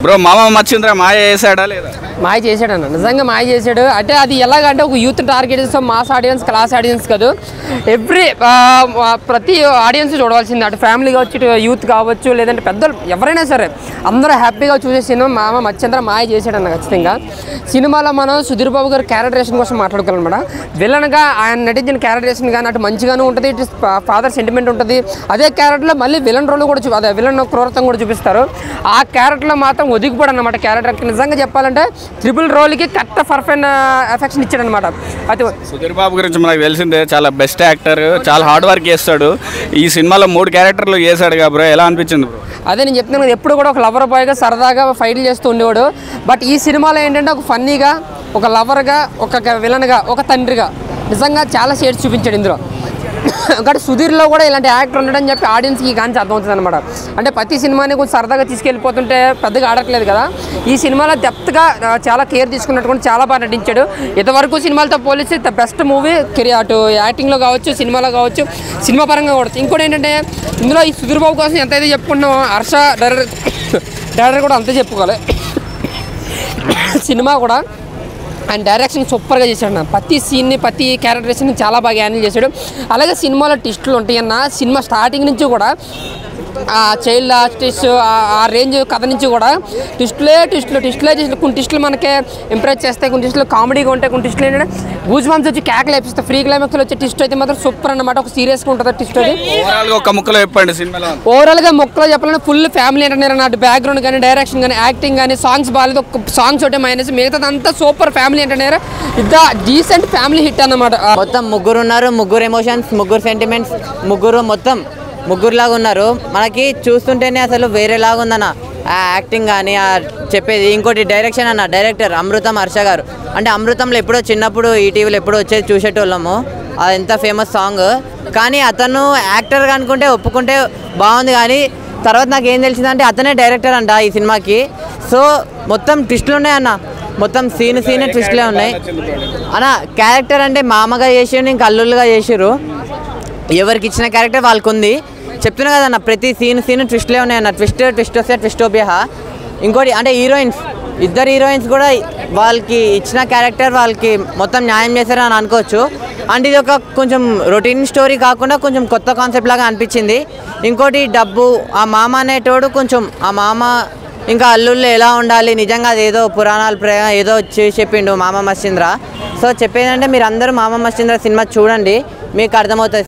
bro మామ మచ్చింద్ర మాయ వేసాడా లేదా మాయ చేశాడు అన్న నిజంగా మాయ చేశాడు అంటే అది ఎలాగంటే ఒక యూత్ టార్గెట్ చేస్తాం మాస్ ఆడియన్స్ క్లాస్ ఆడియన్స్ కాదు ఎవ్రీ ప్రతి ఆడియన్స్ చూడవలసింది అటు ఫ్యామిలీ కావచ్చు ఇటు యూత్ కావచ్చు లేదంటే పెద్దలు ఎవరైనా సరే అందరూ హ్యాపీగా చూసే సినిమా మామ మచ్చంద్ర మాయ చేశాడు అన్న ఖచ్చితంగా సినిమాలో మనం సుధీర్ బాబు గారి క్యారెక్టరేషన్ కోసం మాట్లాడుకోవాలన్నమాట విలన్గా ఆయన నటించిన క్యారెక్టరేషన్ కానీ అటు మంచిగాను ఉంటుంది ఇటు ఫాదర్ సెంటిమెంట్ ఉంటుంది అదే క్యారెక్టర్లో మళ్ళీ విలన్ రోల్ కూడా చూ అదే విలన్ క్రూరత్వం కూడా చూపిస్తారు ఆ క్యారెక్టర్లో మాత్రం ఒదిగిపోడు అనమాట క్యారెక్టర్ నిజంగా చెప్పాలంటే త్రిపుల్ రోల్కి కరెక్ట్ పర్ఫెక్ట్ ఎఫెక్షన్ ఇచ్చాడు అనమాట అది సుధీర్ బాబు గురించి మనకు తెలిసిందే చాలా బెస్ట్ యాక్టర్ చాలా హార్డ్ వర్క్ చేస్తాడు ఈ సినిమాలో మూడు క్యారెక్టర్లు చేశాడు కదా బ్రో ఎలా అనిపించింది బ్రో అదే నేను చెప్తున్నాను కదా, ఎప్పుడు కూడా ఒక లవర్ బాయ్గా సరదాగా ఫైట్లు చేస్తూ ఉండేవాడు బట్ ఈ సినిమాలో ఏంటంటే ఒక ఫన్నీగా ఒక లవర్గా ఒక విలన్గా ఒక తండ్రిగా నిజంగా చాలా షేడ్స్ చూపించాడు ఇందులో కాబట్టి సుధీర్లో కూడా ఇలాంటి యాక్టర్ ఉండడని చెప్పి ఆడియన్స్కి కానీ అర్థమవుతుంది అనమాట అంటే ప్రతి సినిమాని కొంచెం సరదాగా తీసుకెళ్ళిపోతుంటే పెద్దగా ఆడట్లేదు కదా ఈ సినిమాలో డెప్త్గా చాలా కేర్ తీసుకున్నట్టు కూడా చాలా బాగా నటించాడు ఇంతవరకు సినిమాలతో పోలిస్తే ద బెస్ట్ మూవీ కెరియర్ అటు యాక్టింగ్లో కావచ్చు సినిమాలో కావచ్చు సినిమా పరంగా కూడా ఇంకోటి ఏంటంటే ఇందులో ఈ సుధీర్ బాబు కోసం ఎంతైతే చెప్పుకున్నామో హర్ష డైరెక్టర్ డైరెక్టర్ కూడా అంతే చెప్పుకోవాలి సినిమా కూడా ఆయన డైరెక్షన్ సూపర్గా చేశాడు అన్న ప్రతి సీన్ని ప్రతి క్యారెక్టరేషన్ చాలా బాగా హ్యాండిల్ చేశాడు అలాగే సినిమాలో ట్విస్టులు ఉంటాయన్న సినిమా స్టార్టింగ్ నుంచి కూడా ఆ చైల్డ్ ఆర్టిస్ట్ ఆ రేంజ్ కథ నుంచి కూడా ట్విస్టులే ట్విస్టులు ట్విస్టులే ట్విస్టులు కొన్ని ట్విస్టులు మనకి ఇంప్రెస్ చేస్తాయి కొన్ని ట్విస్టులు కామెడీగా ఉంటాయి కొన్ని ట్విస్టులు ఏంటంటే గూజ్ బాంబ్స్ వచ్చి కేకలు వేపిస్తాయి ఫ్రీ క్లైమాక్స్లో వచ్చే ట్విస్ట్ అయితే మాత్రం సూపర్ అన్నమాట ఒక సీరియస్గా ఉంటుంది ట్విస్ట్ అది ఓవరాల్గా ఒక ముక్కలో చెప్పండి సినిమాలో ఓవరాల్గా మొక్కలో చెప్పాలంటే ఫుల్ ఫ్యామిలీ ఎంటర్టైనర్ అన్నట్టు బ్యాక్గ్రౌండ్ కానీ డైరెక్షన్ కానీ యాక్టింగ్ కానీ సాంగ్స్ బాగాలేదు ఒక సాంగ్స్ ఒకటే మైనస్ మిగతాది అంతా సూపర్ ఫ్యామిలీ ఎంటర్టైనర్ ఇద్ద డీసెంట్ ఫ్యామిలీ హిట్ అన్నమాట మొత్తం ముగ్గురు ఉన్నారు ముగ్గురు ఎమోషన్స్ ముగ్గురు సెంటిమెంట్స్ ముగ్గురు మొత్తం ముగ్గురులాగా ఉన్నారు మనకి చూస్తుంటేనే అసలు వేరేలాగా ఉందన్న ఆ యాక్టింగ్ కానీ ఆ చెప్పేది ఇంకోటి డైరెక్షన్ అన్న డైరెక్టర్ అమృతం హర్ష గారు అంటే అమృతంలో ఎప్పుడో చిన్నప్పుడు ఈటీవీలో ఎప్పుడో వచ్చేది చూసేటోళ్ళము అది ఎంత ఫేమస్ సాంగ్ కానీ అతను యాక్టర్ అనుకుంటే ఒప్పుకుంటే బాగుంది కానీ తర్వాత నాకు ఏం తెలిసిందంటే అతనే డైరెక్టర్ అంట ఈ సినిమాకి సో మొత్తం ట్విస్టులు ఉన్నాయి అన్న మొత్తం సీన్ సీన్ ట్విస్ట్లే ఉన్నాయి అన్న క్యారెక్టర్ అంటే మామగా చేసిండు ఇంకా అల్లుళ్ళుగా చేసిర్రు ఎవరికి ఇచ్చిన క్యారెక్టర్ వాళ్ళకు ఉంది చెప్తున్నా కదన్న ప్రతి సీన్ సీన్ ట్విస్ట్లే ఉన్నాయన్న ట్విస్ట్ ట్విస్ట్ వస్తే ట్విస్ట్ ఓబియా ఇంకోటి అంటే హీరోయిన్స్ ఇద్దరు హీరోయిన్స్ కూడా వాళ్ళకి ఇచ్చిన క్యారెక్టర్ వాళ్ళకి మొత్తం న్యాయం చేశారని అనుకోవచ్చు అంటే ఇది ఒక కొంచెం రొటీన్ స్టోరీ కాకుండా కొంచెం కొత్త కాన్సెప్ట్ లాగా అనిపించింది ఇంకోటి డబ్బు ఆ మామ అనేటోడు కొంచెం ఆ మామ ఇంకా అల్లుళ్ళు ఎలా ఉండాలి నిజంగా అదేదో పురాణాల ప్రయోగం ఏదో చేసి చెప్పిండు మామ మస్తీంద్ర సో చెప్పేదంటే మీరు అందరూ మామ మస్తీంద్ర సినిమా చూడండి మీకు అర్థమవుతుంది